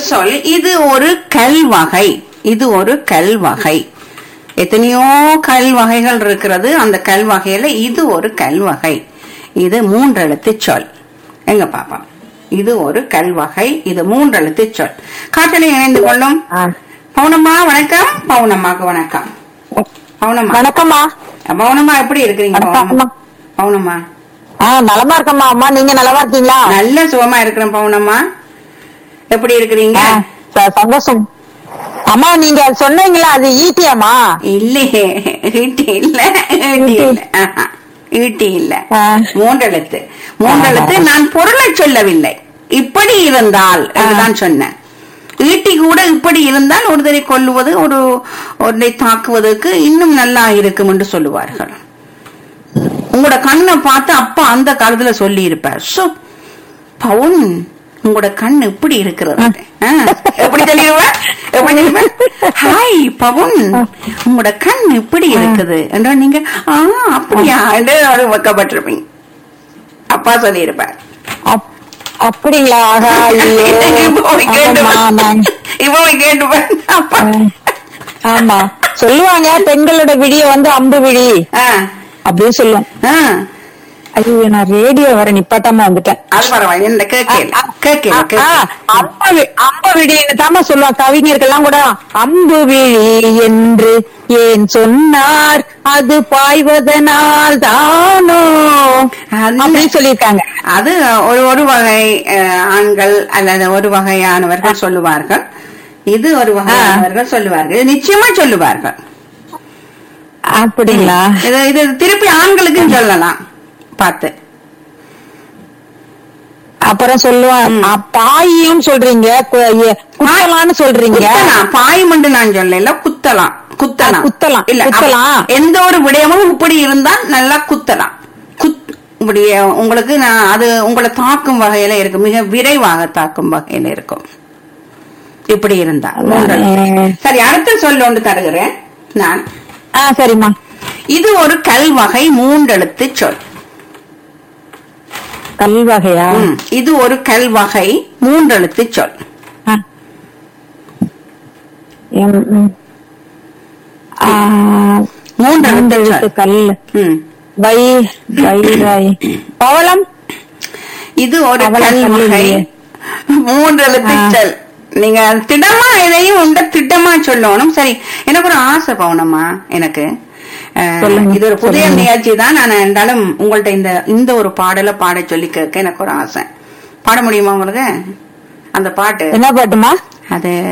சொல் இது ஒரு கல் வகை இது ஒரு கல் வகை எத்தனையோ கல் வகைகள் இருக்கிறது அந்த கல் வகையில இது ஒரு கல் வகை இது மூன்றெழுத்து சொல் எங்க பாப்பா இது ஒரு கல் வகை இது மூன்றெழுத்து சொல் காற்றலை இணைந்து கொள்ளும் ஆ. பவுனம்மா வணக்கம் பவுனம்மாக்கு வணக்கம் பவுனம்மா வணக்கம்மா பவுனம்மா எப்படி இருக்கிறீங்க வணக்கம்மா. பவுனம்மா பவுனம்மா ஆ நலமா இருக்கம்மா அம்மா நீங்க நலமா இருக்கீங்களா நல்ல சுகமா இருக்கிறேன் பவுனம்மா எப்படி இருக்கிறீங்க ஆ, ச- சந்தோஷம் அம்மா நீங்க அது சொன்னீங்களா அது ஈட்டியாமா இல்லையே ஈட்டி இல்ல ஈட்டி இல்ல ஆஹா, ஈட்டி இல்ல ஆ. மூன்றெழுத்து மூன்றெழுத்து நான் பொருளை சொல்லவில்லை இப்படி இருந்தால் என்றுதான் சொன்னேன் ஈட்டி கூட இப்படி இருந்தால் ஒருத்தரை கொல்லுவது ஒரு ஒருத்தரை தாக்குவதற்கு இன்னும் நல்லா இருக்கும் என்று சொல்லுவார்கள் உங்களோட கண்ணை பார்த்து அப்பா அந்த காலத்துல சொல்லி இருப்பார் சோ பவுன் உங்களோட கண் எப்படி இருக்கிறது ஆ, எப்படி சொல்லிடுவேன் எப்படி சொல்லிடுவேன் ஹாய் பவுன் உங்களோட கண் எப்படி இருக்குது என்றால் நீங்க ஆ அப்படியா என்று ஒரு வெக்கப்பட்டிருப்பீங்க அப்பா சொல்லி இருப்பார் அப்- அப்படிங்களா ஆகா, ஐயோ. இப்போ போய் கேட்டு ஆமா, நான்- இப்போ போய் கேட்டு பாரு. அப்பா ஆமா சொல்லுவாங்க பெண்களோட விடிய வந்து அம்பு விழி ஆ, அப்படின்னு சொல்லுவோம் ஆ. ஐயோ நான் ரேடியோ வர நிப்பாட்டாம வந்துட்டேன் அது பரவாயில்ல இந்த கேட்கல கேட்கல ஆ, கேட்கல அம்பு வி- அம்பு விழின்னு தாமா சொல்லுவாங்க கவிஞர்கள்லாம் கூட அம்பு விழி என்று ஏன் சொன்னார் அது பாய்வதனால் தானோ அந்த- அப்படின்னு சொல்லியிருக்காங்க அது ஒரு ஒரு வகை அஹ், ஆண்கள் அல்லது ஒரு வகையானவர்கள் சொல்லுவார்கள் இது ஒரு வகையானவர்கள் சொல்லுவார்கள் இது நிச்சயமா சொல்லுவார்கள் அப்படிங்களா இது இது திருப்பி ஆண்களுக்கும் சொல்லலாம் பார்த்து அப்புறம் சொல்லுவான் அ, பாயும் சொல்றீங்க கு- எ- குத்தலான்னு சொல்றீங்க குத்தலாம் பாய்மண்டு நான் சொல்லல குத்தலாம் குத்தலாம் ஆ, குத்தலாம், இல்ல அப்ப குத்தலாம். எந்த ஒரு விடயமும் இப்படி இருந்தால் நல்லா குத்தலாம் குத் இப்படி உங்களுக்கு நான் அது உங்களை தாக்கும் வகையில இருக்கும் மிக விரைவாக தாக்கும் வகையில இருக்கும் இப்படி இருந்தா மூன்றெழுத்து. சரி அடுத்த சொல் ஒன்று தருகிறேன் நான் ஆ சரிம்மா இது ஒரு கல் வகை மூன்றெழுத்து சொல் கல்வகையா ம், இது ஒரு கல் வகை மூன்றெழுத்து சொல் ஆ. எம், ம். ஆ, மூன்றெழுத்து மூன்றெழுத்து சொல் கல் ம். வை வை வை பவளம் இது ஒரு அவளை கல் வகை சொல்லலையே. மூன்றெழுத்து ஆ. சொல் நீங்க திடமா எதையும் உண்ட திட்டமா சொல்லணும் சரி எனக்கு ஒரு ஆசை பவுனம்மா எனக்கு அஹ், சொல்லுங்க, இது ஒரு புதிய சொல்லுங்க. நிகழ்ச்சி தான் நான் இருந்தாலும் உங்கள்ட்ட இந்த இந்த ஒரு பாடலை பாட சொல்லி கேட்க எனக்கு ஒரு ஆசை பாட முடியுமா உங்களுக்கு அந்த பாட்டு என்ன பாட்டுமா அது